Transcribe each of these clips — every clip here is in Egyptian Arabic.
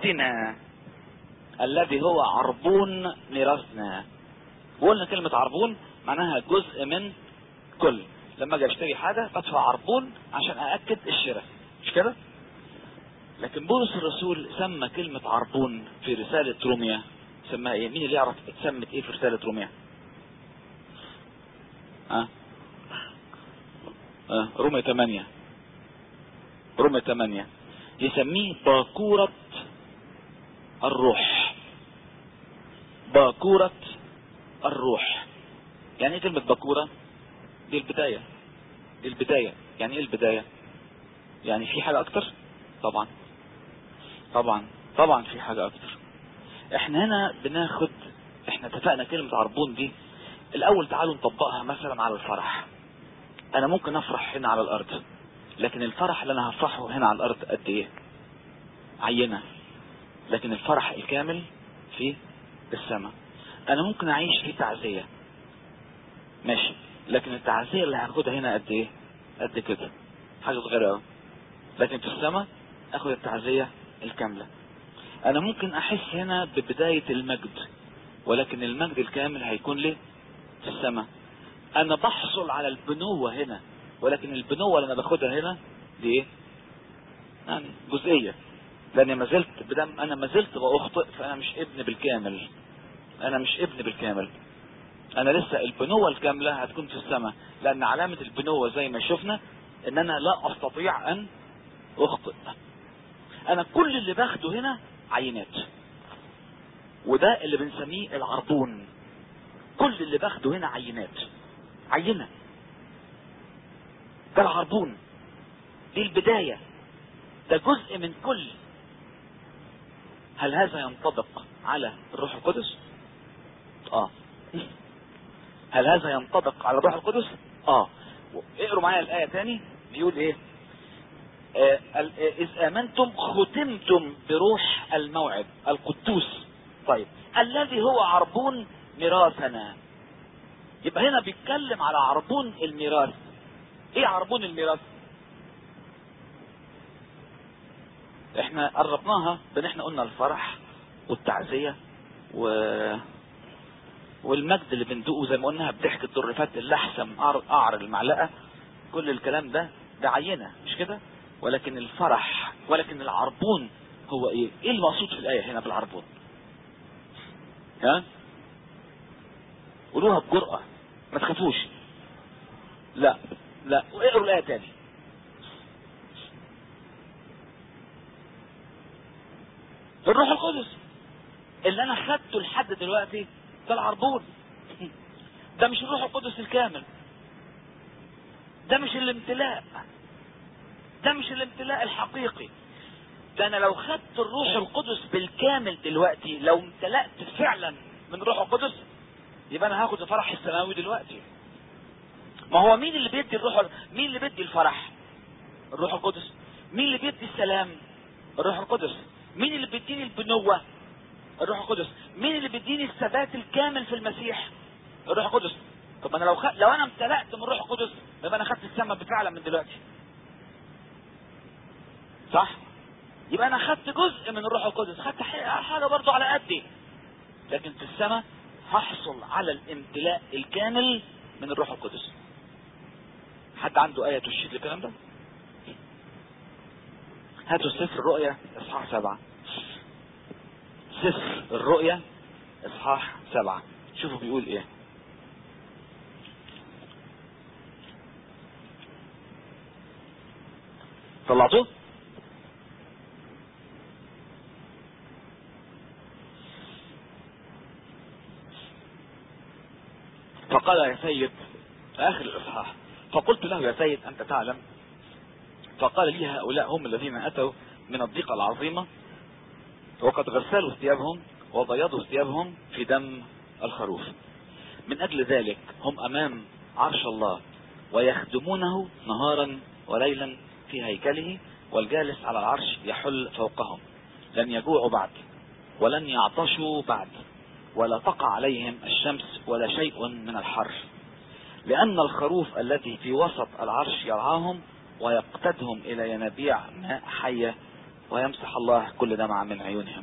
ميراثنا الذي هو عربون ميراثنا وقلنا كلمة عربون معناها جزء من كل لما اجي اشتري حاجة بدفع عربون عشان اأكد الشراء مش كده لكن بولس الرسول سمى كلمة عربون في رسالة روميا سماها ايه مين اللي يعرف اتسمت ايه في رسالة روميا ها أه؟ روميا 8 روميا 8 يسميه باكورة الروح باكورة الروح يعني ايه كلمة باكورة دي البداية دي البداية يعني ايه البداية يعني في حاجة اكتر طبعا طبعا طبعا في حاجة اكتر احنا هنا بناخد احنا اتفقنا كلمة عربون دي الاول تعالوا نطبقها مثلا على الفرح انا ممكن افرح هنا على الارض لكن الفرح اللي انا هفرحه هنا على الارض قد ايه عينة لكن الفرح الكامل في السماء انا ممكن اعيش في تعزية ماشي لكن التعزية اللي هاخدها هنا قد ايه قد كده حاجة صغيرة قوي لكن في السماء اخد التعزية الكاملة انا ممكن احس هنا ببداية المجد ولكن المجد الكامل هيكون لي في السماء انا بحصل على البنوة هنا ولكن البنوة اللي انا باخدها هنا دي ايه يعني جزئية لاني ما زلت بدم انا ما زلت باخطئ فانا مش ابن بالكامل انا مش ابن بالكامل انا لسه البنوة الكاملة هتكون في السماء لان علامة البنوة زي ما شفنا ان انا لا استطيع ان اخطئ انا كل اللي باخده هنا عينات وده اللي بنسميه العربون كل اللي باخده هنا عينات عينة ده العربون دي البداية ده جزء من كل هل هذا ينطبق على الروح القدس اه هل هذا ينطبق على الروح القدس اه اقروا معايا الآية تاني بيقول ايه آه إذ آمنتم ختمتم بروح الموعد القدوس طيب الذي هو عربون ميراثنا يبقى هنا بيتكلم على عربون الميراث ايه عربون الميراث احنا قربناها بان احنا قلنا الفرح والتعزية و والمجد اللي بندوقه زي ما قلنا بضحك الدرفات اللحسم قعر المعلقة كل الكلام ده ده عينة مش كده ولكن الفرح ولكن العربون هو ايه ايه المقصود في الايه هنا بالعربون ها قولوها بجرأة ما تخافوش لا لا اقروا الايه تاني الروح القدس اللي انا خدته لحد دلوقتي ده العربون ده مش الروح القدس الكامل ده مش الامتلاء ده مش الامتلاء الحقيقي ده انا لو خدت الروح القدس بالكامل دلوقتي لو امتلأت فعلا من روح القدس يبقى انا هاخد الفرح السماوي دلوقتي ما هو مين اللي بيدي الروح مين اللي بيدي الفرح الروح القدس مين اللي بيدي السلام الروح القدس مين اللي بيديني البنوة الروح القدس مين اللي بيديني الثبات الكامل في المسيح الروح القدس طب انا لو خ... لو انا امتلأت من الروح القدس يبقى انا خدت السماء فعلا من دلوقتي صح يبقى انا خدت جزء من الروح القدس خدت حاجة برضو على قدي لكن في السماء هحصل على الامتلاء الكامل من الروح القدس حد عنده آية تشير الكلام ده هاتوا سفر الرؤيا اصحاح سبعة سفر الرؤيا اصحاح سبعة شوفوا بيقول ايه طلعتوه فقال يا سيد اخر الاصحاح فقلت له يا سيد انت تعلم فقال لي هؤلاء هم الذين اتوا من الضيقة العظيمة وقد غسلوا ثيابهم وبيضوا ثيابهم في دم الخروف من اجل ذلك هم امام عرش الله ويخدمونه نهارا وليلا في هيكله والجالس على العرش يحل فوقهم لن يجوعوا بعد ولن يعطشوا بعد ولا تقع عليهم الشمس ولا شيء من الحر لأن الخروف الذي في وسط العرش يرعاهم ويقتدهم إلى ينابيع ماء حية ويمسح الله كل دمعة من عيونهم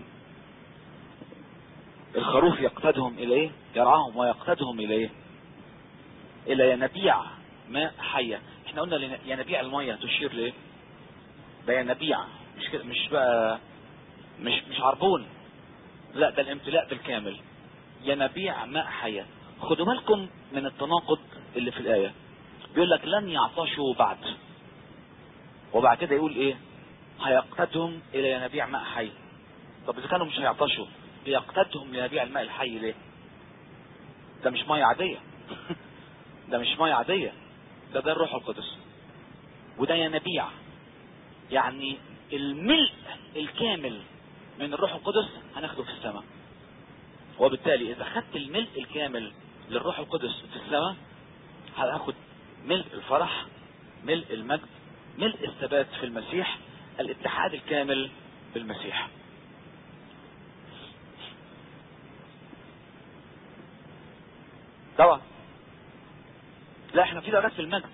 الخروف يقتدهم الى ايه يرعاهم ويقتدهم الى ايه الى ينابيع ماء حية احنا قلنا ينابيع المية تشير لايه ده ينابيع مش كده مش بقى مش مش عربون لا ده الامتلاء بالكامل ينابيع ماء حية خدوا بالكم من التناقض اللي في الآية بيقول لك لن يعطشوا بعد وبعد كده يقول ايه هيقتدهم الى ينابيع ماء حي طب اذا كانوا مش هيعطشوا بيقتدهم لينابيع الماء الحي ليه ده مش ميه عاديه ده مش ميه عاديه ده ده الروح القدس وده ينابيع يعني الملء الكامل من الروح القدس هناخده في السماء وبالتالي اذا خدت الملء الكامل للروح القدس في السماء هاخد ملء الفرح ملء المجد ملء الثبات في المسيح الاتحاد الكامل بالمسيح طبعا لا احنا في درجات في المجد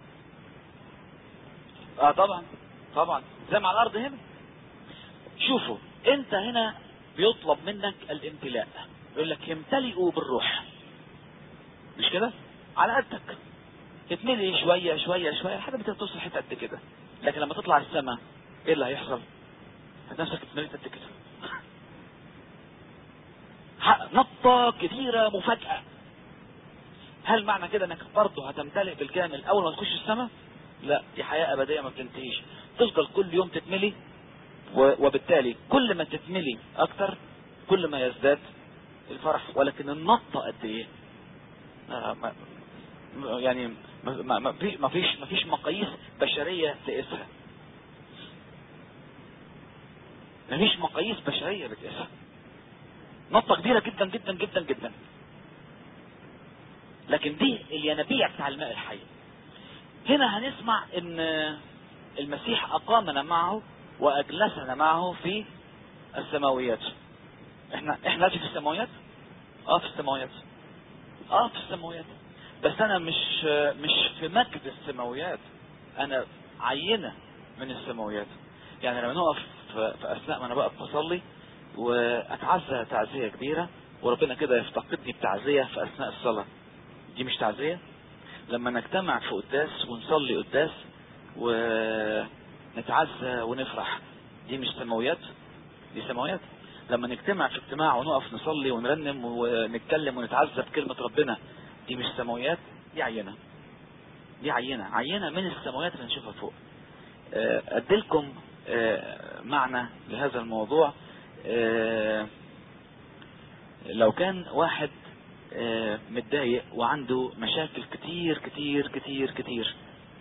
اه طبعا طبعا زي ما على الارض هنا شوفوا انت هنا بيطلب منك الامتلاء يقول لك يمتلئوا بالروح مش كده على قدك تتملي شوية شوية شوية لحد ما توصل حتة قد كده لكن لما تطلع السماء ايه اللي هيحصل هتنفسك اتمليت قد كده نطة كثيرة مفاجأة هل معنى كده انك برضه هتمتلئ بالكامل اول ما تخش السماء لا دي حياة ابدية ما بتنتهيش تفضل كل يوم تتملي وبالتالي كل ما تتملي اكتر كل ما يزداد الفرح ولكن النطة قد ايه يعني ما ما ما فيش ما فيش مقاييس بشريه تقيسها ما فيش مقاييس بشريه بتقيسها نطه كبيره جدا جدا جدا جدا لكن دي الينابيع بتاع الماء الحي هنا هنسمع ان المسيح اقامنا معه واجلسنا معه في السماويات احنا احنا دلوقتي في السماويات اه في السماويات اه في السماويات بس انا مش مش في مجد السماويات انا عينة من السماويات يعني لما نقف في اثناء ما انا بقف بصلي واتعزى تعزية كبيرة وربنا كده يفتقدني بتعزية في اثناء الصلاة دي مش تعزية لما نجتمع في قداس ونصلي قداس ونتعزى ونفرح دي مش سماويات دي سماويات لما نجتمع في اجتماع ونقف نصلي ونرنم ونتكلم ونتعزى بكلمة ربنا دي مش سماويات دي عينة دي عينة عينة من السماويات اللي نشوفها فوق اديلكم معنى لهذا الموضوع لو كان واحد متضايق وعنده مشاكل كتير كتير كتير كتير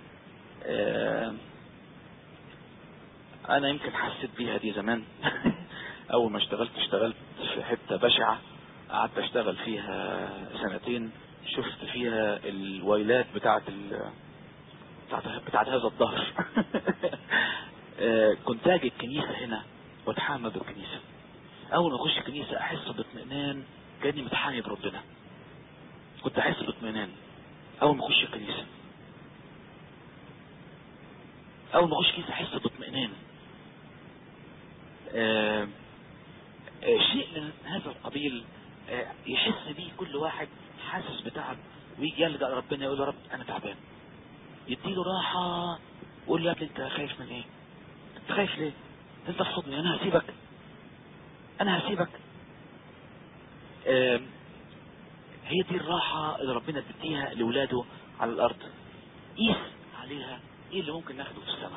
انا يمكن حسيت بيها دي زمان اول ما اشتغلت اشتغلت في حتة بشعة قعدت اشتغل فيها سنتين شفت فيها الويلات بتاعت ال... بتاعت, بتاعت هذا الظهر كنت اجي الكنيسة هنا واتحامى بالكنيسة اول ما اخش الكنيسة احس باطمئنان كاني متحامي بربنا كنت احس باطمئنان اول ما اخش الكنيسة اول ما اخش الكنيسة احس باطمئنان آه آه شيء من هذا القبيل آه يحس بيه كل واحد حاسس بتعب ويجي يلجأ ربنا يقول له رب انا تعبان يديله راحة ويقول له يا ابني انت خايف من ايه انت خايف ليه انت في حضني انا هسيبك انا هسيبك آه هي دي الراحة اللي ربنا بيديها لولاده على الارض قيس عليها ايه اللي ممكن ناخده في السماء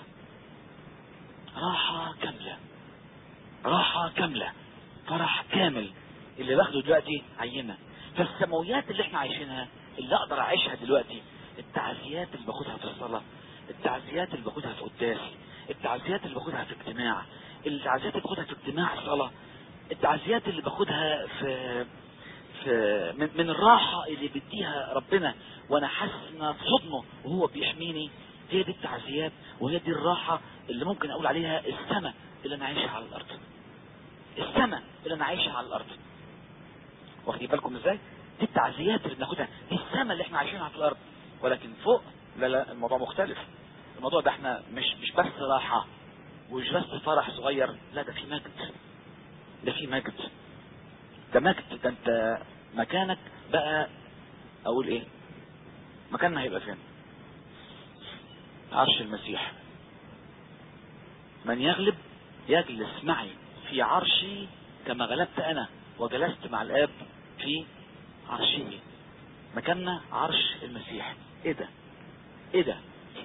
راحة كاملة راحة كاملة فرح كامل اللي باخده دلوقتي عينة فالسماويات اللي احنا عايشينها اللي اقدر اعيشها دلوقتي التعزيات اللي باخدها في الصلاة التعزيات اللي باخدها في قداس التعزيات اللي باخدها في اجتماع التعزيات اللي باخدها في اجتماع صلاة التعزيات اللي باخدها في في من, من الراحة اللي بيديها ربنا وانا حاسس ان في حضنه وهو بيحميني هي دي التعزيات وهي دي الراحة اللي ممكن اقول عليها السماء اللي انا عايشها على الارض السماء اللي انا عايشها على الارض واخدين بالكم ازاي دي التعزيات اللي بناخدها دي السماء اللي احنا عايشينها في الارض ولكن فوق لا لا الموضوع مختلف الموضوع ده احنا مش مش بس راحة ومش بس فرح صغير لا ده في مجد ده في مجد ده مجد ده انت مكانك بقى اقول ايه مكاننا هيبقى فين عرش المسيح من يغلب يجلس معي في عرشي كما غلبت انا وجلست مع الاب في عرشه مكاننا عرش المسيح ايه ده ايه ده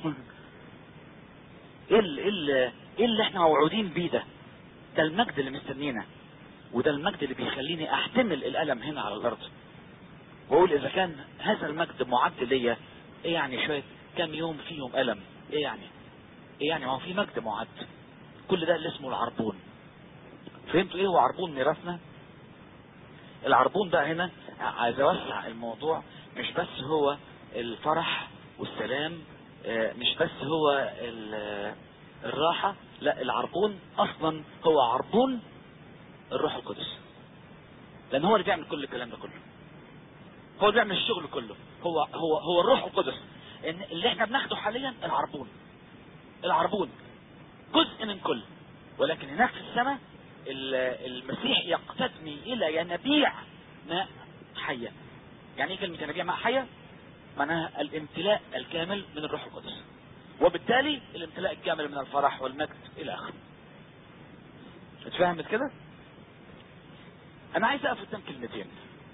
ايه اللي, اللي, إيه اللي احنا موعودين بيه ده ده المجد اللي مستنينا وده المجد اللي بيخليني احتمل الالم هنا على الارض واقول اذا كان هذا المجد معد ليا ايه يعني شويه كام يوم فيهم الم ايه يعني ايه يعني ما هو في مجد معد كل ده اللي اسمه العربون فهمتوا ايه هو عربون ميراثنا العربون بقى هنا عايز اوسع الموضوع مش بس هو الفرح والسلام مش بس هو الراحة لا العربون اصلا هو عربون الروح القدس لان هو اللي بيعمل كل الكلام ده كله هو اللي بيعمل الشغل كله هو هو هو الروح القدس ان اللي احنا بناخده حاليا العربون العربون جزء من كل ولكن هناك في السماء المسيح يقتدني الى ينابيع ماء حية يعني ايه كلمة ينابيع ماء حية معناها الامتلاء الكامل من الروح القدس وبالتالي الامتلاء الكامل من الفرح والمجد الى اخره اتفهمت كده انا عايز اقف قدام كلمتين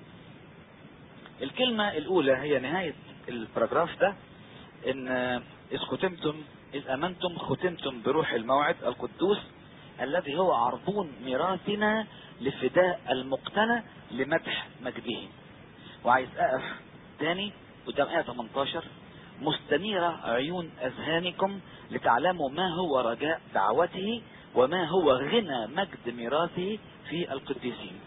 الكلمة الاولى هي نهاية البراجراف ده ان اذ ختمتم اذ امنتم ختمتم بروح الموعد القدوس الذي هو عربون ميراثنا لفداء المقتنى لمدح مجده وعايز اقف تاني قدام آية 18 مستنيرة عيون أذهانكم لتعلموا ما هو رجاء دعوته وما هو غنى مجد ميراثه في القديسين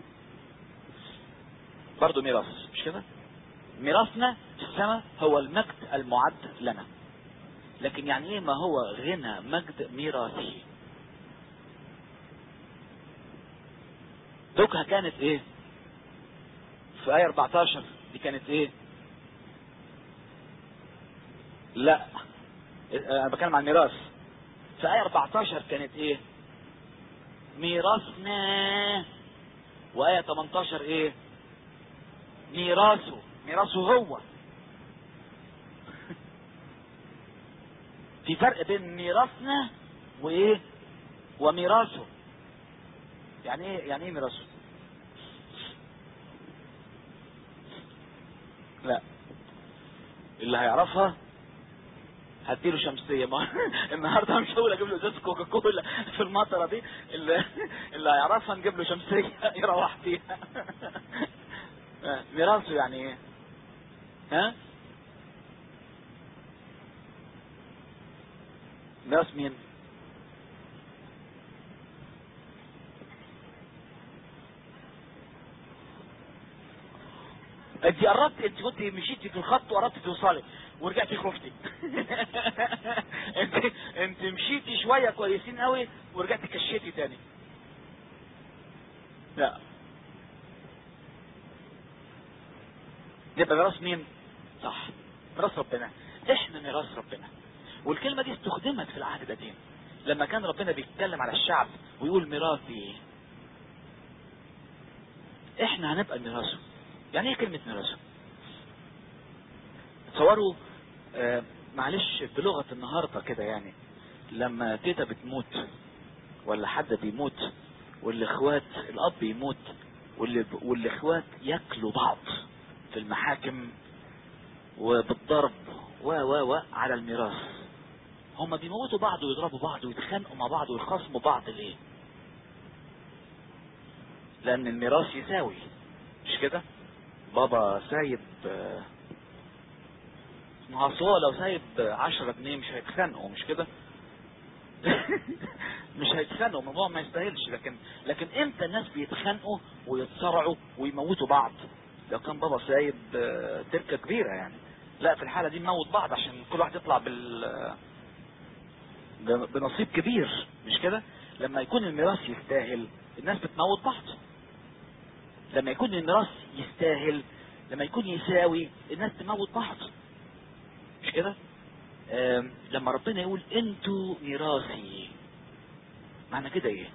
برضو ميراث مش كده ميراثنا في السماء هو المجد المعد لنا لكن يعني ايه ما هو غنى مجد ميراثه دوكها كانت ايه في آية 14 دي كانت ايه لا انا بتكلم عن ميراث في آية 14 كانت ايه ميراثنا وآية 18 ايه ميراثه ميراثه هو في فرق بين ميراثنا وايه وميراثه يعني ايه يعني ايه ميراثه لا اللي هيعرفها هديله شمسيه ما النهارده مش هقول اجيب له ازازه كوكا كولا في المطره دي اللي, اللي هيعرفها نجيب له شمسيه يروح فيها ميراثه يعني ايه ها ميراث مين انت قربت انت كنت مشيتي في الخط وقربت توصلي ورجعتي خفتي انت انت مشيتي شويه كويسين قوي ورجعتي كشيتي تاني لا يبقى ميراث مين صح ميراث ربنا احنا ميراث ربنا والكلمه دي استخدمت في العهد القديم لما كان ربنا بيتكلم على الشعب ويقول ميراثي احنا هنبقى ميراثه يعني ايه كلمة ميراثه تصوروا آه معلش بلغة النهاردة كده يعني لما تيتا بتموت ولا حد بيموت والاخوات الاب يموت واللي والاخوات ياكلوا بعض في المحاكم وبالضرب و و و على الميراث هما بيموتوا بعض ويضربوا بعض ويتخانقوا مع بعض ويخاصموا بعض ليه لان الميراث يساوي مش كده بابا سايب ما هو لو سايب عشرة جنيه مش هيتخانقوا مش كده مش هيتخانقوا الموضوع ما يستاهلش لكن لكن امتى الناس بيتخانقوا ويتصارعوا ويموتوا بعض لو كان بابا سايب تركه كبيره يعني لا في الحاله دي نموت بعض عشان كل واحد يطلع بال بنصيب كبير مش كده لما يكون الميراث يستاهل الناس بتموت بعض لما يكون الميراث يستاهل لما يكون يساوي الناس تموت بعض مش كده لما ربنا يقول انتوا ميراثي معنى كده ايه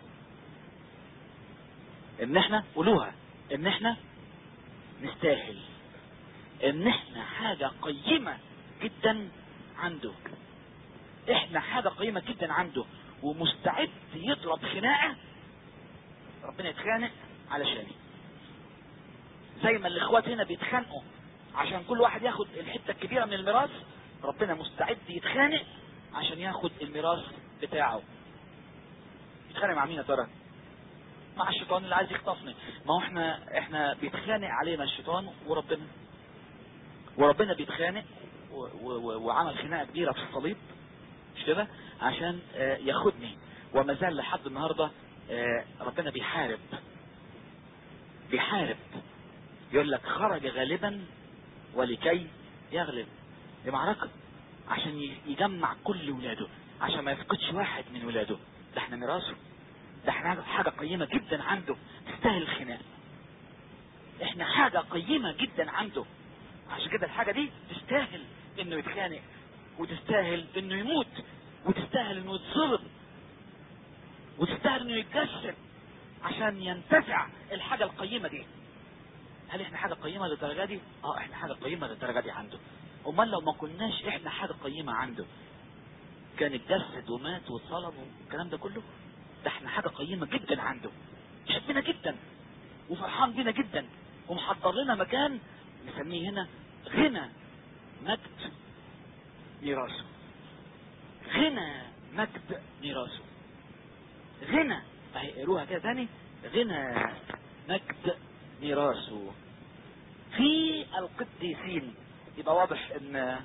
ان احنا قولوها ان احنا نستاهل ان احنا حاجة قيمة جدا عنده احنا حاجة قيمة جدا عنده ومستعد يضرب خناقة ربنا يتخانق علشاني زي ما الاخوات هنا بيتخانقوا عشان كل واحد ياخد الحتة الكبيرة من الميراث ربنا مستعد يتخانق عشان ياخد الميراث بتاعه يتخانق مع مين يا ترى مع الشيطان اللي عايز يخطفني ما هو احنا احنا بيتخانق علينا الشيطان وربنا وربنا بيتخانق و- و- وعمل خناقه كبيره في الصليب مش كده عشان آه، ياخدني وما زال لحد النهارده آه، ربنا بيحارب بيحارب يقول لك خرج غالبا ولكي يغلب دي معركه عشان ي- يجمع كل ولاده عشان ما يفقدش واحد من ولاده ده احنا ميراثه ده احنا حاجه قيمه جدا عنده تستاهل الخناق احنا حاجه قيمه جدا عنده عشان كده الحاجه دي تستاهل انه يتخانق وتستاهل انه يموت وتستاهل انه يتصلب وتستاهل انه يتجسد عشان ينتفع الحاجه القيمه دي هل احنا حاجه قيمه للدرجه دي اه احنا حاجه قيمه للدرجه دي عنده امال لو ما كناش احنا حاجه قيمه عنده كان اتجسد ومات واتصلب والكلام ده كله ده احنا حاجه قيمه جدا عنده شدنا جدا وفرحان بينا جدا ومحضر لنا مكان نسميه هنا غنى مجد ميراثه غنى مجد ميراثه غنى اهي قروها كده تاني غنى مجد ميراثه في القديسين يبقى واضح ان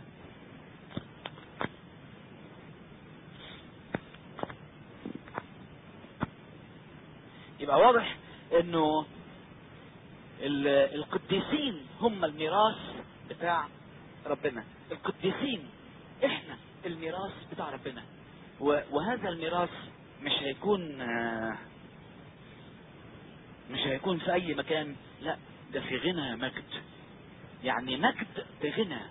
يبقى واضح انه ال- القديسين هم الميراث بتاع ربنا القديسين احنا الميراث بتاع ربنا و- وهذا الميراث مش هيكون آه، مش هيكون في اي مكان لا ده في غنى مجد يعني مجد بغنى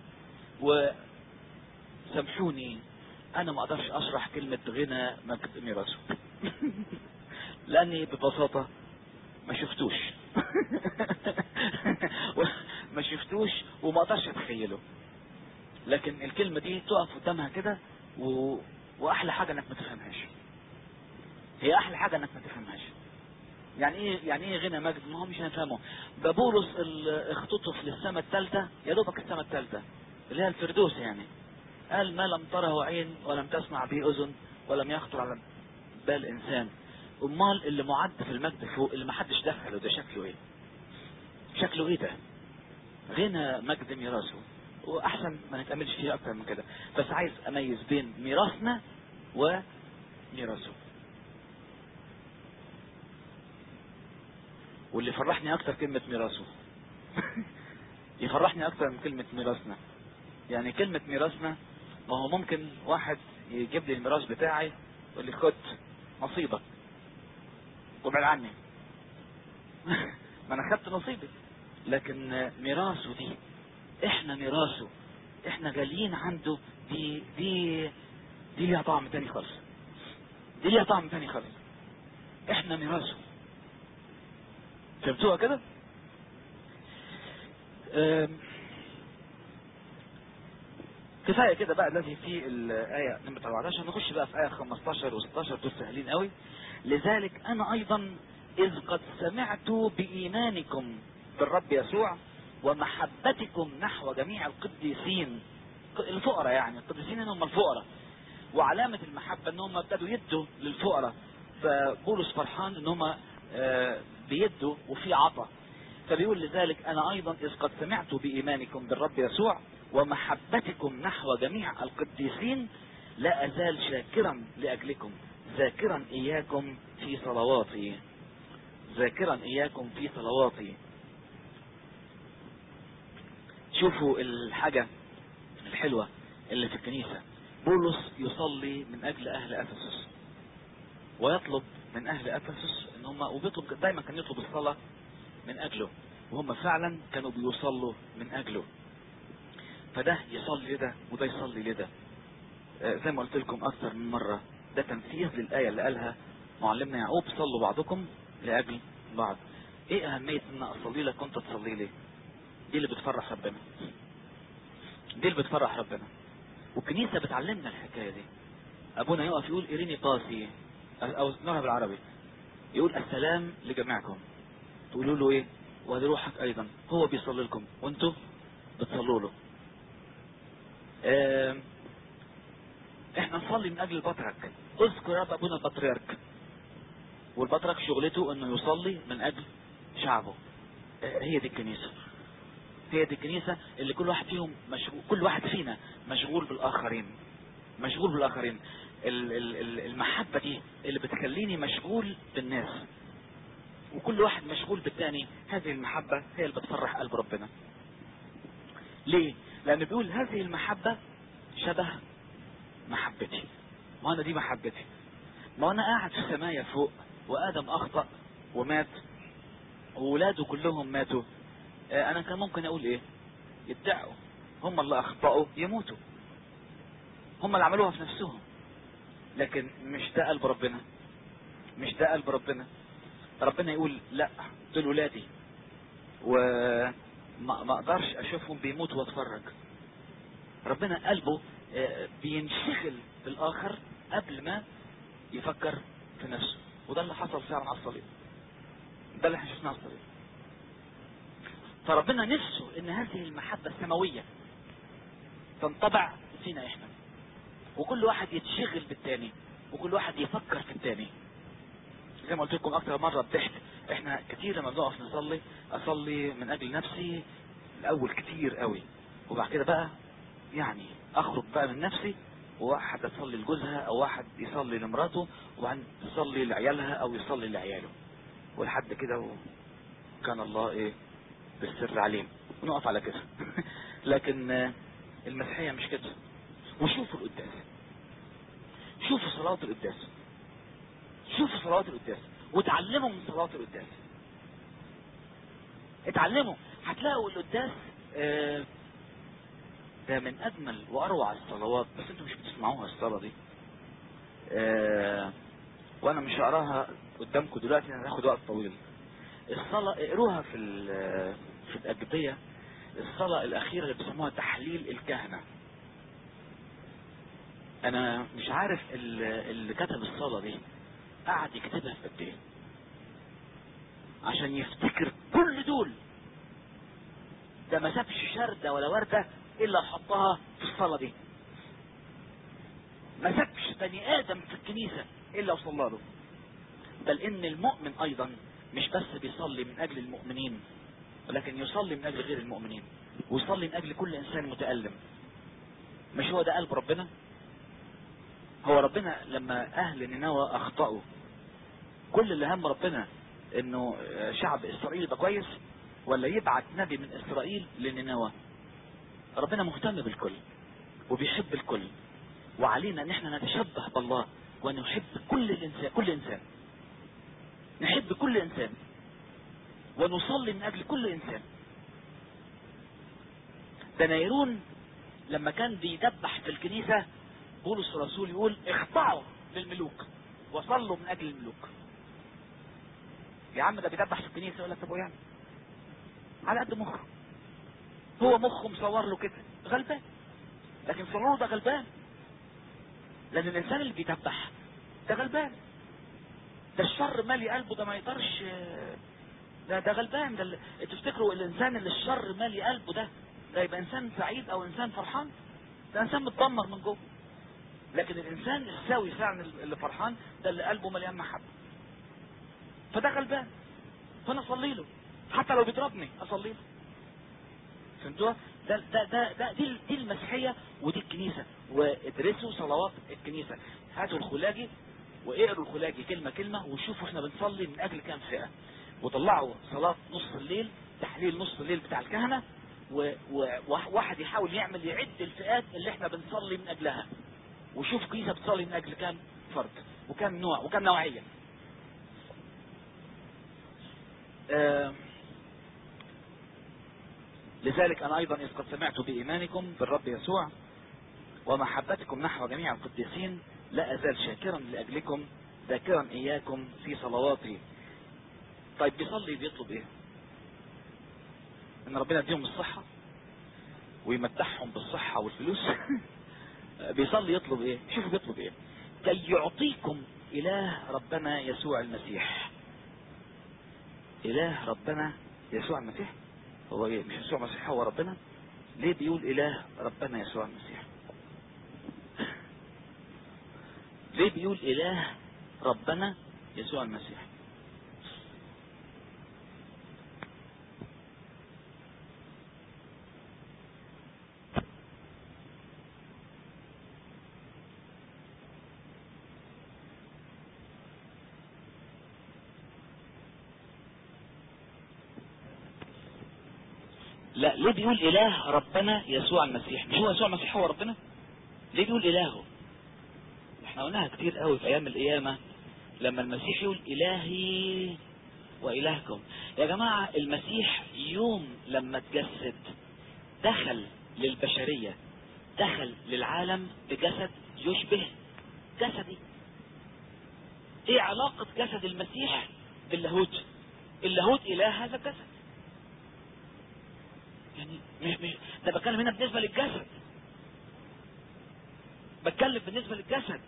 وسامحوني انا ما اقدرش اشرح كلمة غنى مجد ميراثه لاني ببساطة ما شفتوش ما شفتوش وما اقدرش اتخيله لكن الكلمة دي تقف قدامها كده و... واحلى حاجة انك ما تفهمهاش هي احلى حاجة انك ما تفهمهاش يعني ايه يعني ايه غنى مجد ما هو مش هنفهمه ده بولس اللي اختطف للسماء الثالثة يا دوبك السماء الثالثة اللي هي الفردوس يعني قال ما لم تره عين ولم تسمع به اذن ولم يخطر على بال انسان امال اللي معد في المجد فوق اللي ما حدش دخله ده شكله ايه شكله ايه ده غنى مجد ميراثه واحسن ما نتأملش فيه اكتر من كده بس عايز اميز بين ميراثنا وميراثه واللي فرحني اكتر كلمة ميراثه يفرحني اكتر من كلمة ميراثنا يعني كلمة ميراثنا ما هو ممكن واحد يجيب لي الميراث بتاعي يقول لي خد نصيبك وابعد عني ما انا خدت نصيبي لكن ميراثه دي احنا ميراثه احنا جاليين عنده دي دي دي ليها طعم تاني خالص دي ليها طعم تاني خالص احنا ميراثه فهمتوها كده أم، كفايه كده بقى الذي في الايه نمره 14 نخش بقى في ايه 15 و16 دول سهلين قوي لذلك انا ايضا اذ قد سمعت بايمانكم بالرب يسوع ومحبتكم نحو جميع القديسين الفقراء يعني القديسين هم الفقراء وعلامة المحبة ان هم ابتدوا يدوا للفقراء فبولس فرحان ان هم آه، بيدوا وفي عطا فبيقول لذلك انا ايضا اذ قد سمعت بايمانكم بالرب يسوع ومحبتكم نحو جميع القديسين لا ازال شاكرا لاجلكم ذاكرا اياكم في صلواتي ذاكرا اياكم في صلواتي شوفوا الحاجة الحلوة اللي في الكنيسة بولس يصلي من اجل اهل افسس ويطلب من اهل افسس ان هم وبيطلب دايما كان يطلب الصلاة من اجله وهم فعلا كانوا بيصلوا من اجله فده يصلي لده وده يصلي لده آه، زي ما قلت لكم اكثر من مرة ده تنفيذ للآية اللي قالها معلمنا يعقوب صلوا بعضكم لاجل بعض ايه اهمية ان اصلي لك وانت تصلي لي دي اللي بتفرح ربنا دي اللي بتفرح ربنا والكنيسة بتعلمنا الحكاية دي ابونا يقف يقول اريني قاسي او نوعها بالعربي يقول السلام لجميعكم تقولوا له ايه ولروحك ايضا هو بيصلي لكم وانتوا بتصلوا له اه احنا نصلي من اجل البطرك اذكر يا رب ابونا البطريرك والبطرك شغلته انه يصلي من اجل شعبه اه هي دي الكنيسة هي دي الكنيسة اللي كل واحد فيهم مشغول كل واحد فينا مشغول بالاخرين مشغول بالاخرين المحبة دي اللي بتخليني مشغول بالناس وكل واحد مشغول بالتاني هذه المحبة هي اللي بتفرح قلب ربنا ليه لان بيقول هذه المحبة شبه محبتي ما انا دي محبتي ما انا قاعد في السماية فوق وادم اخطأ ومات وولاده كلهم ماتوا اه انا كان ممكن اقول ايه يدعوا هم اللي اخطأوا يموتوا هم اللي عملوها في نفسهم لكن مش ده قلب ربنا مش ده قلب ربنا ربنا يقول لا دول ولادي وما ما اقدرش اشوفهم بيموتوا واتفرج ربنا قلبه بينشغل بالاخر قبل ما يفكر في نفسه وده اللي حصل فعلا على الصليب ده اللي احنا شفناه على الصليب فربنا نفسه ان هذه المحبة السماوية تنطبع فينا احنا وكل واحد يتشغل بالتاني وكل واحد يفكر في التاني زي ما قلت لكم اكتر مرة بضحك احنا كتير لما بنقف نصلي اصلي من اجل نفسي الاول كتير قوي وبعد كده بقى يعني اخرج بقى من نفسي وواحد يصلي لجوزها او واحد يصلي لمراته وبعدين يصلي لعيالها او يصلي لعياله ولحد كده و... كان الله ايه بالسر عليم ونقف على كده لكن المسيحية مش كده وشوفوا القداس شوفوا صلاة القداس شوفوا صلاة القداس وتعلموا من صلاة القداس اتعلموا هتلاقوا القداس اه ده من اجمل واروع الصلوات بس انتوا مش بتسمعوها الصلاة دي اه وانا مش هقراها قدامكم دلوقتي انا هاخد وقت طويل الصلاة اقروها في في الاجبية الصلاة الاخيرة اللي بيسموها تحليل الكهنة انا مش عارف اللي كتب الصلاة دي قعد يكتبها في قد ايه عشان يفتكر كل دول ده ما سابش شردة ولا وردة الا حطها في الصلاة دي ما سابش بني ادم في الكنيسة الا وصلى له بل ان المؤمن ايضا مش بس بيصلي من اجل المؤمنين ولكن يصلي من اجل غير المؤمنين ويصلي من اجل كل انسان متألم مش هو ده قلب ربنا هو ربنا لما اهل نينوى اخطأوا كل اللي هم ربنا انه شعب اسرائيل يبقى كويس ولا يبعت نبي من اسرائيل لنينوى ربنا مهتم بالكل وبيحب الكل وعلينا ان احنا نتشبه بالله ونحب كل الانسان كل انسان نحب كل انسان ونصلي من اجل كل انسان ده نيرون لما كان بيدبح في الكنيسة بولس الرسول يقول اخضعوا للملوك وصلوا من اجل الملوك يا عم ده بيدبح في الكنيسة يقول لك طب يعني على قد مخه هو مخه مصور له كده غلبان لكن صوروا ده غلبان لان الانسان اللي بيدبح ده غلبان ده الشر مالي قلبه ده ما يقدرش ده ده غلبان ده اللي... تفتكروا الانسان اللي الشر مالي قلبه ده ده يبقى انسان سعيد او انسان فرحان ده انسان متدمر من جوه لكن الانسان السوي فعلا اللي فرحان ده اللي قلبه مليان محبه فده غلبان فانا اصلي له حتى لو بيضربني اصلي له فهمتوها ده ده ده, ده دي, دي المسيحيه ودي الكنيسه وادرسوا صلوات الكنيسه هاتوا الخلاجي واقروا الخلاجي كلمه كلمه وشوفوا احنا بنصلي من اجل كام فئه وطلعوا صلاه نص الليل تحليل نص الليل بتاع الكهنه وواحد يحاول يعمل يعد الفئات اللي احنا بنصلي من اجلها وشوف كنيسه بتصلي من اجل كام فرد وكام نوع وكام نوعيه آه لذلك انا ايضا اذ قد سمعت بايمانكم بالرب يسوع ومحبتكم نحو جميع القديسين لا ازال شاكرا لاجلكم ذاكرا اياكم في صلواتي طيب بيصلي بيطلب ايه ان ربنا يديهم الصحة ويمتعهم بالصحة والفلوس بيصلي يطلب ايه شوفوا بيطلب ايه كي يعطيكم اله ربنا يسوع المسيح اله ربنا يسوع المسيح هو ايه مش يسوع المسيح هو ربنا ليه بيقول اله ربنا يسوع المسيح ليه بيقول اله ربنا يسوع المسيح لا ليه بيقول اله ربنا يسوع المسيح مش هو يسوع المسيح هو ربنا ليه بيقول الهه احنا قلناها كتير قوي في ايام القيامة لما المسيح يقول الهي والهكم يا جماعة المسيح يوم لما اتجسد دخل للبشرية دخل للعالم بجسد يشبه جسدي ايه علاقة جسد المسيح باللاهوت اللاهوت اله هذا الجسد يعني مش مش ده بتكلم هنا بالنسبة للجسد بتكلم بالنسبة للجسد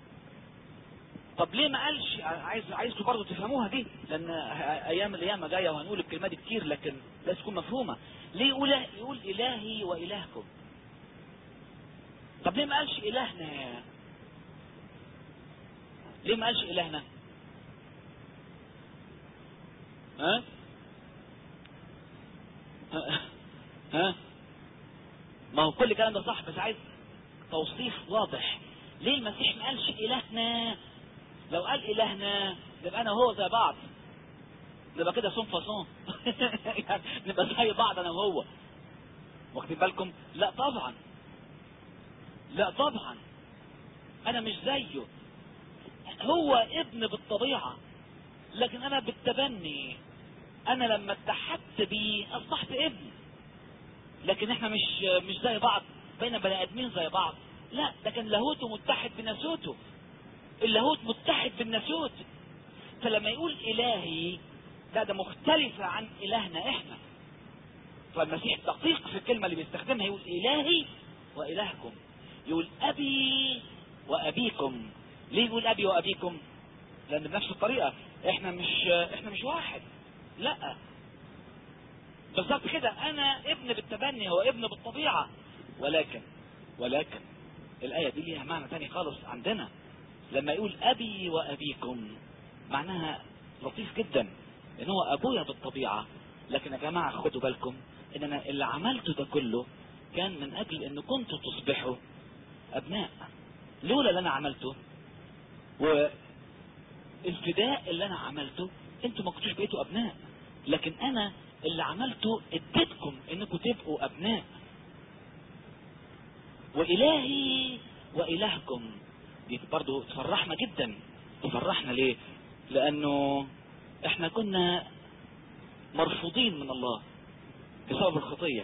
طب ليه ما قالش عايز عايزكم برضه تفهموها دي لان ايام القيامه جايه وهنقول الكلمات دي كتير لكن لازم تكون مفهومه ليه يقول يقول الهي والهكم طب ليه ما قالش الهنا ليه ما قالش الهنا ها ها ما هو كل الكلام ده صح بس عايز توصيف واضح ليه المسيح ما قالش الهنا لو قال الهنا نبقى انا وهو زي بعض نبقى كده صون فصون يعني نبقى زي بعض انا وهو واخدين بالكم لا طبعا لا طبعا انا مش زيه هو ابن بالطبيعة لكن انا بالتبني انا لما اتحدت بيه اصبحت ابن لكن احنا مش مش زي بعض بين بني ادمين زي بعض لا ده كان لاهوته متحد بناسوته اللاهوت متحد بالناسوت فلما يقول الهي لا ده مختلفة عن الهنا احنا فالمسيح دقيق في الكلمة اللي بيستخدمها يقول الهي والهكم يقول ابي وابيكم ليه يقول ابي وابيكم لان بنفس الطريقة احنا مش احنا مش واحد لا بالظبط كده انا ابن بالتبني هو ابن بالطبيعة ولكن ولكن الآية دي ليها معنى تاني خالص عندنا لما يقول أبي وأبيكم معناها لطيف جدا ان هو أبويا بالطبيعة لكن يا جماعة خدوا بالكم ان انا اللي عملته ده كله كان من اجل ان كنتوا تصبحوا ابناء لولا اللي انا عملته والفداء اللي انا عملته انتوا ما كنتوش بقيتوا ابناء لكن انا اللي عملته اديتكم انكم تبقوا ابناء والهي والهكم دي برضو تفرحنا جدا تفرحنا ليه لانه احنا كنا مرفوضين من الله بسبب الخطية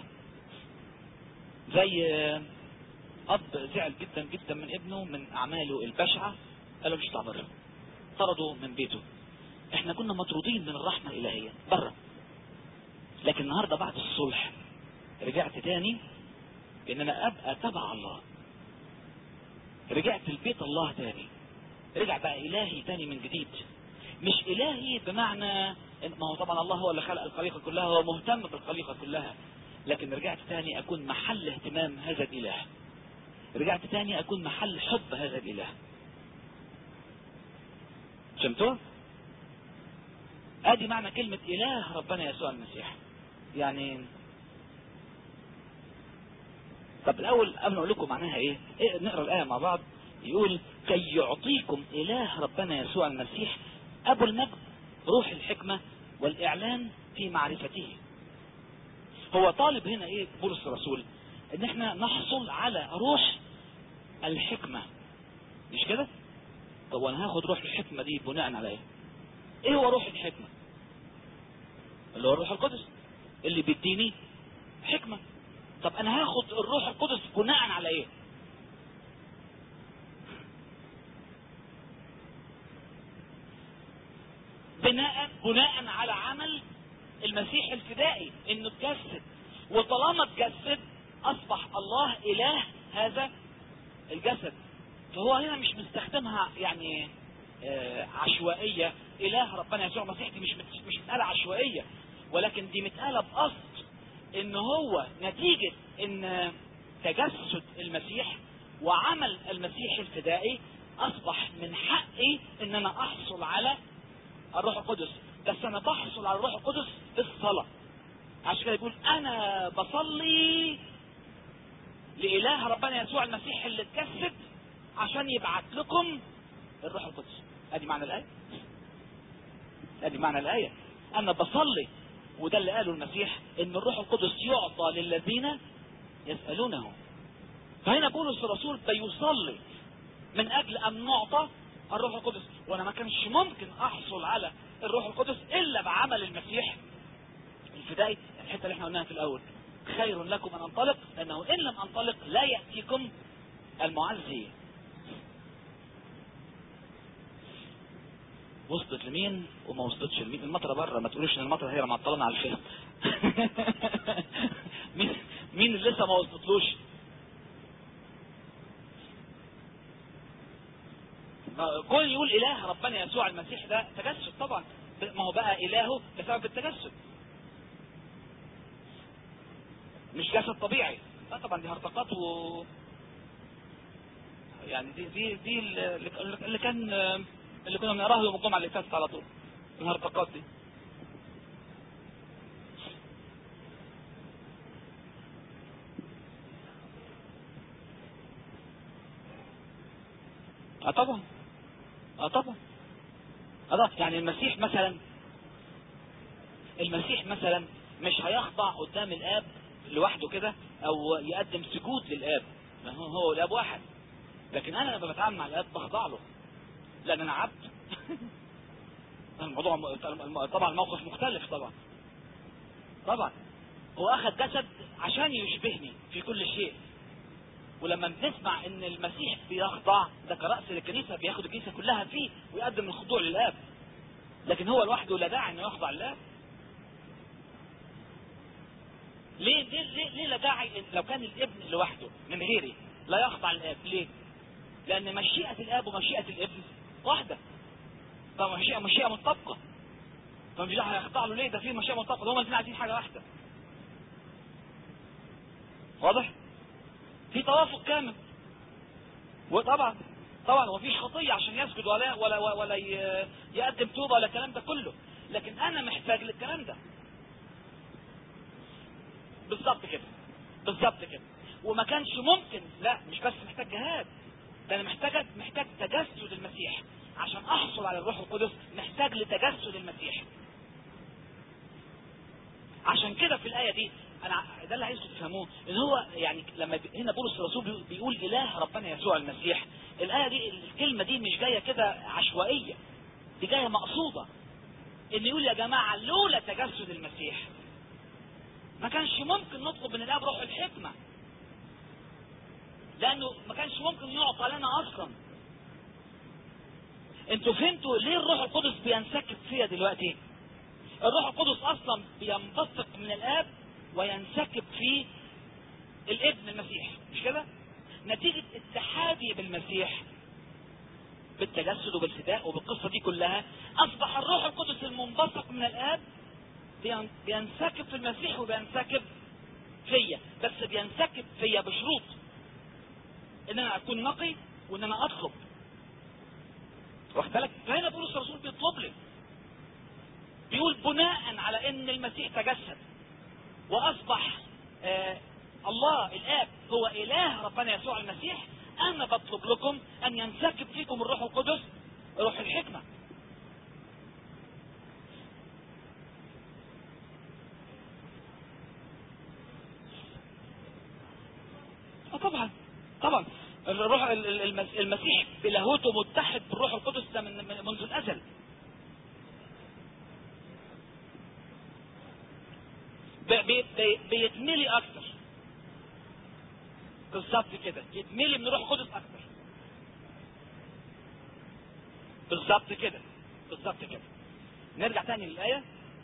زي اب زعل جدا جدا من ابنه من اعماله البشعة قال له مش اطلع بره طرده من بيته احنا كنا مطرودين من الرحمة الالهية بره لكن النهاردة بعد الصلح رجعت تاني ان انا ابقى تبع الله رجعت لبيت الله تاني رجع بقى الهي تاني من جديد مش الهي بمعنى ما هو طبعا الله هو اللي خلق الخليقة كلها هو مهتم بالخليقة كلها لكن رجعت تاني اكون محل اهتمام هذا الاله رجعت تاني اكون محل حب هذا الاله فهمتوا ادي معنى كلمة اله ربنا يسوع المسيح يعني طب الاول قبل اقول لكم معناها ايه, إيه نقرا الايه مع بعض يقول كي يعطيكم اله ربنا يسوع المسيح ابو المجد روح الحكمة والاعلان في معرفته هو طالب هنا ايه بولس الرسول ان احنا نحصل على روح الحكمة مش كده طب وانا هاخد روح الحكمة دي بناء على ايه ايه هو روح الحكمة اللي هو الروح القدس اللي بيديني حكمة طب انا هاخد الروح القدس بناء على ايه بناء بناء على عمل المسيح الفدائي انه اتجسد وطالما اتجسد اصبح الله اله هذا الجسد فهو هنا مش مستخدمها يعني آه عشوائية اله ربنا يسوع المسيح دي مش مت- مش متقالة عشوائية ولكن دي متقالة بقصد ان هو نتيجة ان تجسد المسيح وعمل المسيح الفدائي اصبح من حقي ان انا احصل على الروح القدس بس انا بحصل على الروح القدس بالصلاة عشان كده يقول انا بصلي لإله ربنا يسوع المسيح اللي اتجسد عشان يبعت لكم الروح القدس ادي معنى الآية ادي معنى الآية انا بصلي وده اللي قاله المسيح ان الروح القدس يعطى للذين يسألونه فهنا بولس الرسول بيصلي من اجل ان نعطى الروح القدس وانا ما كانش ممكن احصل على الروح القدس الا بعمل المسيح الفدائي الحته اللي احنا قلناها في الاول خير لكم ان انطلق لانه ان لم انطلق لا ياتيكم المعزي وصلت لمين وما وصلتش لمين المطره بره ما تقولوش ان المطره هي اللي معطلنا على الفهم مين مين اللي لسه ما وصلتلوش ما- كون يقول اله ربنا يسوع المسيح ده تجسد طبعا ما هو بقى الهه بسبب التجسد مش جسد طبيعي لا طبعا دي هرطقات و يعني دي دي دي اللي اللي كان اللي كنا بنقراها يوم الجمعه اللي فاتت على طول الهرطقات دي اه طبعا اه طبعا اه يعني المسيح مثلا المسيح مثلا مش هيخضع قدام الاب لوحده كده او يقدم سجود للاب ما هو هو الاب واحد لكن انا لما بتعامل مع الاب بخضع له لان انا عبد الموضوع م- طبعا الموقف مختلف طبعا طبعا هو اخذ جسد عشان يشبهني في كل شيء ولما بنسمع ان المسيح بيخضع ده كرأس للكنيسة بياخد الكنيسة كلها فيه ويقدم الخضوع للاب لكن هو لوحده لا داعي انه يخضع للاب ليه ليه ليه, ليه لا داعي إن- لو كان الابن لوحده من غيري لا يخضع للاب ليه؟ لان مشيئة الاب ومشيئة الابن واحدة طب مشيئة مشيئة مطابقة فمش هيخضع له ليه ده في مشيئة مطابقة ده هما الاثنين عايزين حاجة واحدة واضح؟ في توافق كامل وطبعا طبعا ومفيش خطية عشان يسجد ولا ولا ولا ي- يقدم توبة ولا الكلام ده كله لكن انا محتاج للكلام ده بالظبط كده بالظبط كده وما كانش ممكن لا مش بس محتاج جهاد ده انا محتاج محتاج تجسد المسيح عشان احصل على الروح القدس محتاج لتجسد المسيح عشان كده في الايه دي انا ع- ده اللي عايزكم تفهموه ان هو يعني لما ب- هنا بولس الرسول بيقول- بيقول اله ربنا يسوع المسيح الايه دي الكلمه دي مش جايه كده عشوائيه دي جايه مقصوده ان يقول يا جماعه لولا تجسد المسيح ما كانش ممكن نطلب من الاب روح الحكمه لانه ما كانش ممكن يعطى لنا اصلا انتوا فهمتوا ليه الروح القدس بينسكب فيا دلوقتي الروح القدس اصلا بينبثق من الاب وينسكب في الابن المسيح مش كده نتيجة اتحادي بالمسيح بالتجسد وبالفداء وبالقصة دي كلها اصبح الروح القدس المنبثق من الاب بين- بينسكب في المسيح وبينسكب فيا بس بينسكب فيا بشروط ان انا اكون نقي وان انا اطلب واخد بالك فهنا بولس الرسول بيطلب لي بيقول بناء على ان المسيح تجسد واصبح آه الله الاب هو اله ربنا يسوع المسيح انا بطلب لكم ان ينسكب فيكم الروح القدس روح الحكمه اه طبعا طبعا الروح ال- ال- المس- المسيح بلاهوته متحد بالروح القدس ده من من- منذ الازل بي- بي- بي- بيتملي اكتر بالظبط كده يتملي من الروح القدس اكتر بالظبط كده بالظبط كده نرجع تاني للآية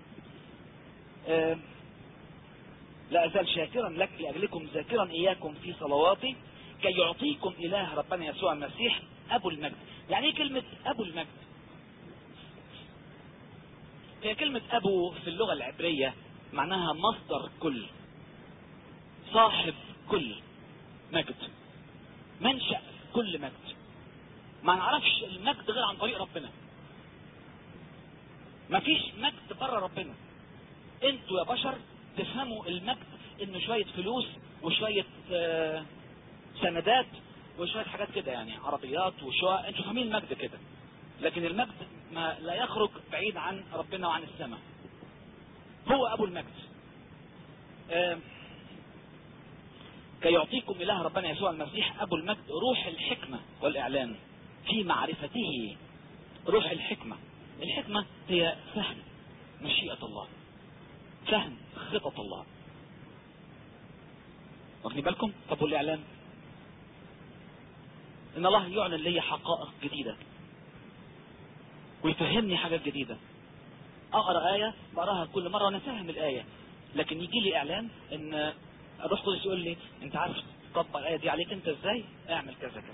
آه لا أزال شاكرا لك لأجلكم ذاكرا إياكم في صلواتي كي يعطيكم إله ربنا يسوع المسيح أبو المجد يعني إيه كلمة أبو المجد هي كلمة أبو في اللغة العبرية معناها مصدر كل صاحب كل مجد منشأ كل مجد ما نعرفش المجد غير عن طريق ربنا مفيش مجد بره ربنا انتوا يا بشر تفهموا المجد انه شوية فلوس وشوية آه سندات وشوية حاجات كده يعني عربيات وشوية انتوا فاهمين المجد كده لكن المجد ما لا يخرج بعيد عن ربنا وعن السماء هو ابو المجد آه كي يعطيكم اله ربنا يسوع المسيح ابو المجد روح الحكمة والاعلان في معرفته روح الحكمة الحكمة هي فهم مشيئة الله فهم خطط الله واخدين بالكم طب والاعلان ان الله يعلن لي حقائق جديدة ويفهمني حاجات جديدة اقرا آية بقراها كل مرة وانا فاهم الآية لكن يجي لي اعلان ان الروح القدس يقول لي انت عارف تطبق الآية دي عليك انت ازاي اعمل كذا كذا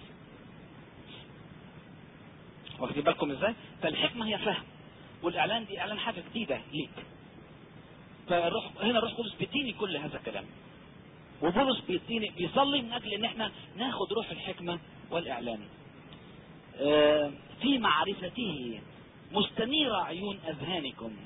واخدين بالكم ازاي فالحكمة هي فهم والاعلان دي اعلان حاجة جديدة ليك فالروح هنا الروح القدس بيديني كل هذا الكلام وبولس بيديني بيصلي من اجل ان احنا ناخد روح الحكمة والاعلان آه في معرفته مستنيرة عيون اذهانكم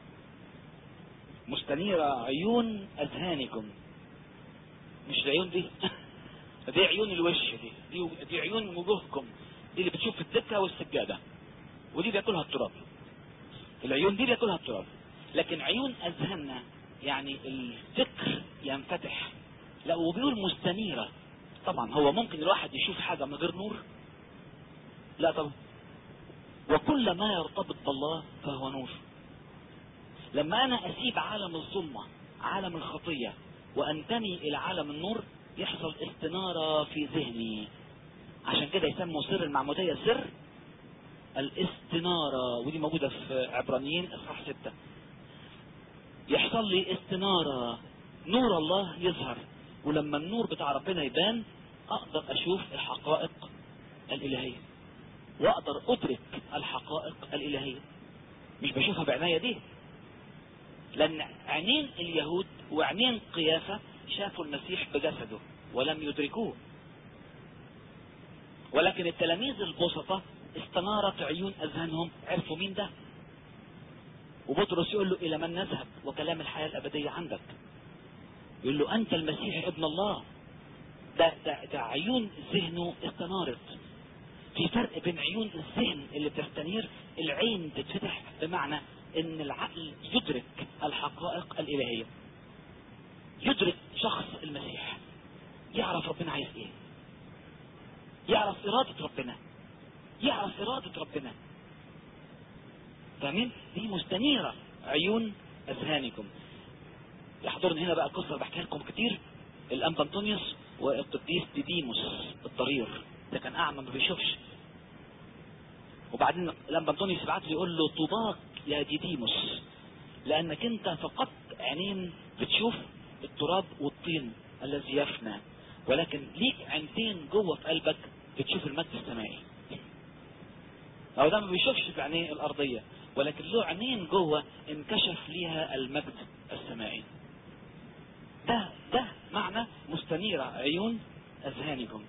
مستنيرة عيون اذهانكم مش العيون دي دي عيون الوش دي دي, دي عيون وجوهكم دي اللي بتشوف في الدكة والسجادة ودي بياكلها التراب العيون دي بياكلها التراب لكن عيون اذهاننا يعني الفكر ينفتح لا وبيقول مستنيرة طبعا هو ممكن الواحد يشوف حاجة من غير نور لا طبعا وكل ما يرتبط بالله فهو نور لما انا اسيب عالم الظلمة عالم الخطية وانتمي الى عالم النور يحصل استنارة في ذهني عشان كده يسموا سر المعمودية سر الاستنارة ودي موجودة في عبرانيين اصحاح ستة يحصل لي استنارة نور الله يظهر ولما النور بتاع ربنا يبان اقدر اشوف الحقائق الالهية واقدر ادرك الحقائق الالهية مش بشوفها بعناية دي لان عينين اليهود وعينين قيافة شافوا المسيح بجسده ولم يدركوه ولكن التلاميذ البسطة استنارت عيون اذهانهم عرفوا مين ده وبطرس يقول له الى من نذهب وكلام الحياة الابدية عندك يقول له انت المسيح ابن الله ده, ده, ده عيون ذهنه استنارت في فرق بين عيون الذهن اللي بتستنير العين تتفتح بمعنى ان العقل يدرك الحقائق الالهية يدرك شخص المسيح يعرف ربنا عايز ايه يعرف ارادة ربنا يعرف ارادة ربنا فاهمين دي مستنيرة عيون اذهانكم يحضرني هنا بقى قصة بحكيها لكم كتير الانبا انطونيوس والقديس ديديموس الضرير ده كان اعمى ما بيشوفش وبعدين الانبا انطونيوس بعت له يقول له طوباك يا ديديموس لانك انت فقدت عينين بتشوف التراب والطين الذي يفنى ولكن ليك عينتين جوه في قلبك بتشوف المجد السمائي هو ده ما بيشوفش بعينيه الارضية ولكن له عينين جوه انكشف ليها المجد السمائي ده ده معنى مستنيرة عيون اذهانكم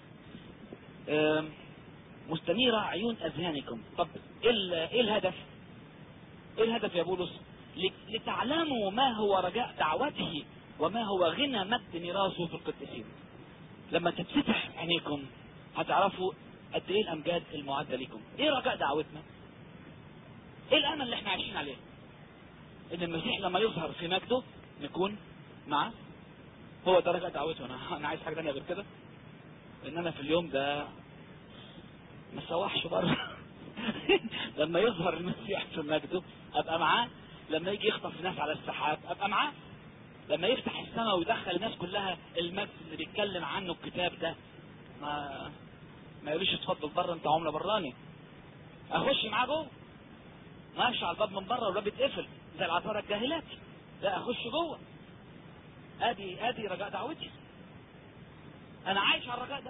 مستنيرة عيون اذهانكم طب ايه الهدف ايه الهدف يا بولس لتعلموا ما هو رجاء دعوته وما هو غنى مجد ميراثه في القديسين لما تتفتح عينيكم هتعرفوا قد ايه الامجاد المعدة لكم ايه رجاء دعوتنا ايه الامل اللي احنا عايشين عليه ان المسيح لما يظهر في مجده نكون معه هو ده رجاء دعوته انا انا عايز حاجه ثانيه غير كده ان انا في اليوم ده ما سواحش بره لما يظهر المسيح في مجده ابقى معاه لما يجي يخطف الناس على السحاب ابقى معاه لما يفتح السماء ويدخل الناس كلها المجد اللي بيتكلم عنه الكتاب ده ما ما يقوليش اتفضل بره انت عمله براني اخش معاه جوه ما اقفش على الباب من بره والباب يتقفل زي العصارى الجاهلات لا اخش جوه ادي ادي رجاء دعوتي انا عايش على الرجاء ده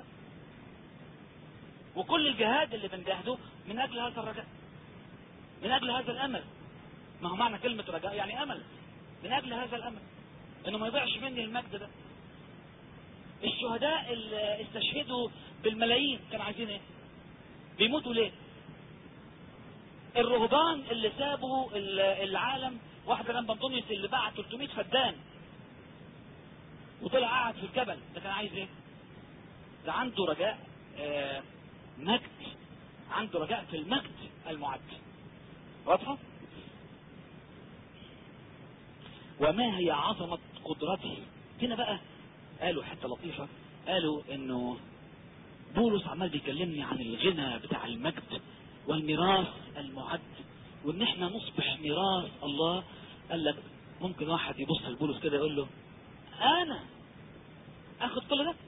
وكل الجهاد اللي بنجاهده من اجل هذا الرجاء من اجل هذا الامل ما هو معنى كلمة رجاء يعني امل من اجل هذا الامل انه ما يضيعش مني المجد ده الشهداء اللي استشهدوا بالملايين كانوا عايزين ايه بيموتوا ليه الرهبان اللي سابوا العالم واحد جنب انطونيوس اللي باع 300 فدان وطلع قاعد في الجبل ده كان عايز ايه ده عنده رجاء آه مجد عنده رجاء في المجد المعد واضحه وما هي عظمة قدرته هنا بقى قالوا حتة لطيفة قالوا انه بولس عمال بيكلمني عن الغنى بتاع المجد والميراث المعد وان احنا نصبح ميراث الله قال لك ممكن واحد يبص لبولس كده يقول له انا اخد كل ده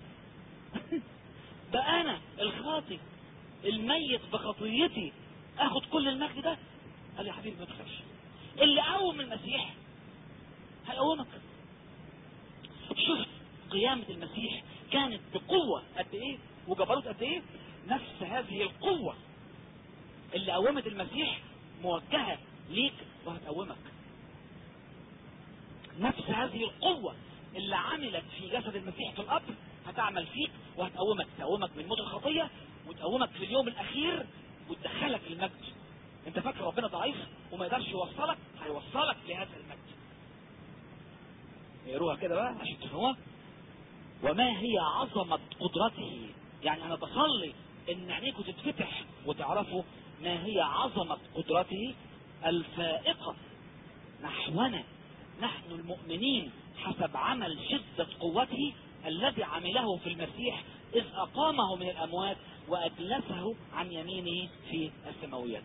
ده انا الخاطي الميت بخطيتي اخد كل المجد ده قال يا حبيبي ما تخافش اللي قوم المسيح هيقومك شفت قيامة المسيح كانت بقوة قد ايه وجبروت قد ايه نفس هذه القوة اللي قومت المسيح موجهة ليك وهتقومك نفس هذه القوة اللي عملت في جسد المسيح في القبر هتعمل فيك وهتقومك تقومك من موت الخطية وتقومك في اليوم الاخير وتدخلك المجد انت فاكر ربنا ضعيف وما يقدرش يوصلك هيوصلك لهذا المجد يقروها كده بقى عشان تفهموها وما هي عظمة قدرته يعني انا بصلي ان عينيكم تتفتح وتعرفوا ما هي عظمة قدرته الفائقة نحونا نحن المؤمنين حسب عمل شدة قوته الذي عمله في المسيح إذ أقامه من الأموات وأجلسه عن يمينه في السماويات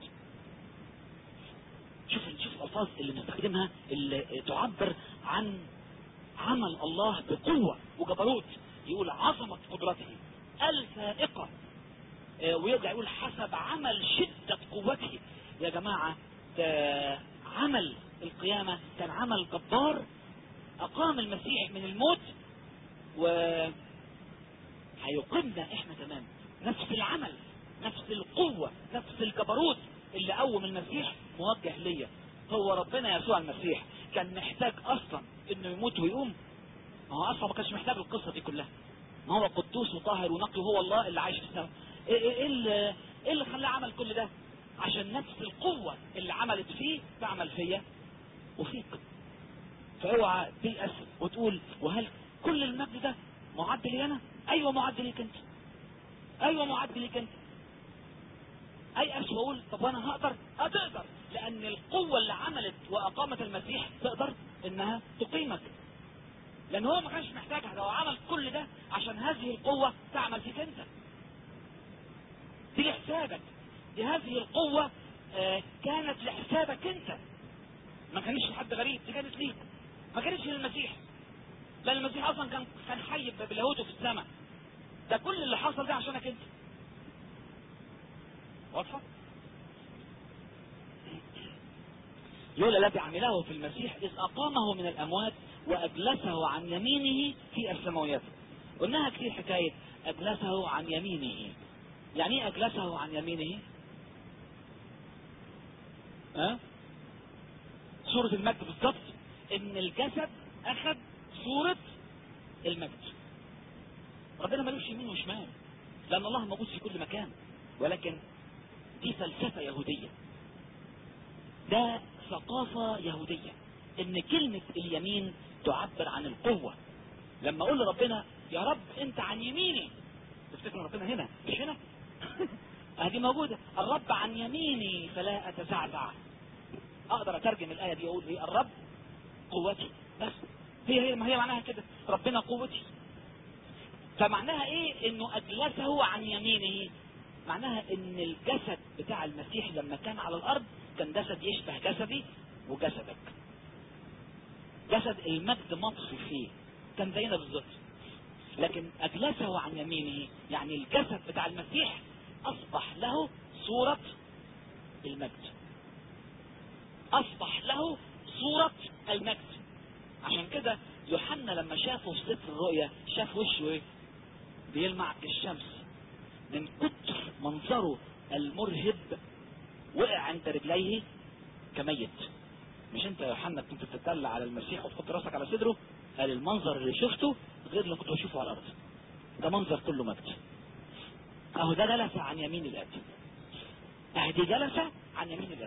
شوف شوف الألفاظ اللي نستخدمها اللي تعبر عن عمل الله بقوة وجبروت يقول عظمة قدرته الفائقة آه، ويرجع يقول حسب عمل شدة قوته يا جماعة ده عمل القيامة كان عمل جبار أقام المسيح من الموت و هيقيمنا احنا كمان نفس العمل نفس القوة نفس الجبروت اللي قوم المسيح موجه ليا هو ربنا يسوع المسيح كان محتاج اصلا انه يموت ويقوم ما هو اصلا ما كانش محتاج القصة دي كلها ما هو قدوس وطاهر ونقي هو الله اللي عايش في السماء ايه ايه ايه اللي, إيه اللي خلاه عمل كل ده عشان نفس القوة اللي عملت فيه تعمل فيا وفيك فاوعى تيأس وتقول وهل كل المجد ده معد لي انا ايوه معد ليك انت ايوه معد ليك انت ايأس واقول طب وانا هقدر هتقدر لان القوة اللي عملت واقامت المسيح تقدر انها تقيمك لان هو ما كانش محتاجها لو عمل كل ده عشان هذه القوة تعمل فيك انت دي لحسابك دي هذه القوة آه كانت لحسابك انت ما كانش لحد غريب دي كانت ليك ما كانتش للمسيح لان المسيح اصلا كان كان حي بلاهوته في السماء ده كل اللي حصل ده عشانك انت واضحه يقول الذي عمله في المسيح اذ اقامه من الاموات واجلسه عن يمينه في السماويات قلناها كتير حكايه اجلسه عن يمينه يعني ايه اجلسه عن يمينه ها أه؟ صورة المجد بالظبط ان الجسد اخذ صورة المجد ربنا ملوش يمين وشمال لان الله موجود في كل مكان ولكن دي فلسفة يهودية ده ثقافة يهودية ان كلمة اليمين تعبر عن القوة لما اقول لربنا يا رب انت عن يميني تفتكر ربنا هنا مش هنا هذه موجودة الرب عن يميني فلا اتزعزع اقدر اترجم الاية دي اقول ايه الرب قوتي بس هي هي ما هي معناها كده ربنا قوتي فمعناها ايه انه اجلسه عن يمينه معناها ان الجسد بتاع المسيح لما كان على الارض كان جسد يشبه جسدي وجسدك جسد المجد مطفي فيه كان زينا بالظبط لكن اجلسه عن يمينه يعني الجسد بتاع المسيح اصبح له صورة المجد اصبح له صورة المجد عشان كده يوحنا لما شافه في ستر الرؤيا شاف وشه ايه بيلمع كالشمس من كتر منظره المرهب وقع عند رجليه كميت مش انت يا يوحنا كنت بتتدلع على المسيح وتحط راسك على صدره قال المنظر اللي شفته غير اللي كنت بشوفه على الارض ده منظر كله مجد اهو ده جلس عن يمين الاب اهي دي جلسة عن يمين الاب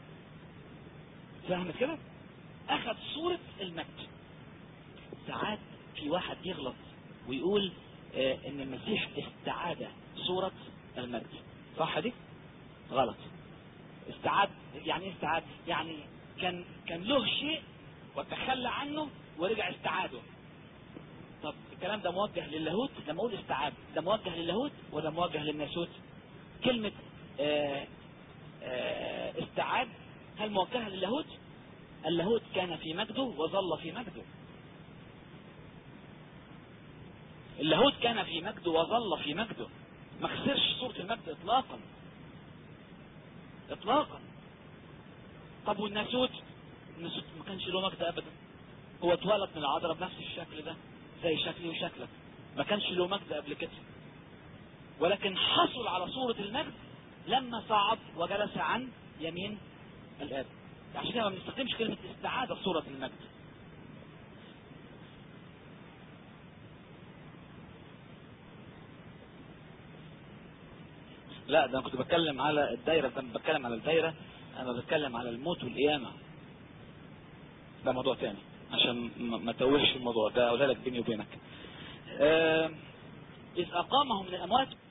فهمت كده اخذ صورة المجد ساعات في واحد يغلط ويقول آه ان المسيح استعاد صورة المجد صح دي غلط استعاد يعني ايه استعاد يعني كان كان له شيء وتخلى عنه ورجع استعاده طب الكلام ده موجه للاهوت لما اقول استعاد ده موجه للاهوت ولا موجه للناسوت كلمة آه آه استعاد هل موجهة للاهوت اللاهوت كان في مجده وظل في مجده اللاهوت كان في مجده وظل في مجده ما خسرش صورة المجد اطلاقا اطلاقا طب والناسوت الناسوت ما كانش له مجد ابدا هو اتولد من العذراء بنفس الشكل ده زي شكلي وشكلك ما كانش له مجد قبل كده ولكن حصل على صورة المجد لما صعد وجلس عن يمين الاب عشان كده ما بنستخدمش كلمة استعادة صورة المجد لا ده انا كنت بتكلم على الدايرة ده بتكلم على الدايرة انا بتكلم على الموت والقيامة ده موضوع تاني عشان ما توهش الموضوع ده اقولها لك بيني وبينك آه اذ اقامه من الاموات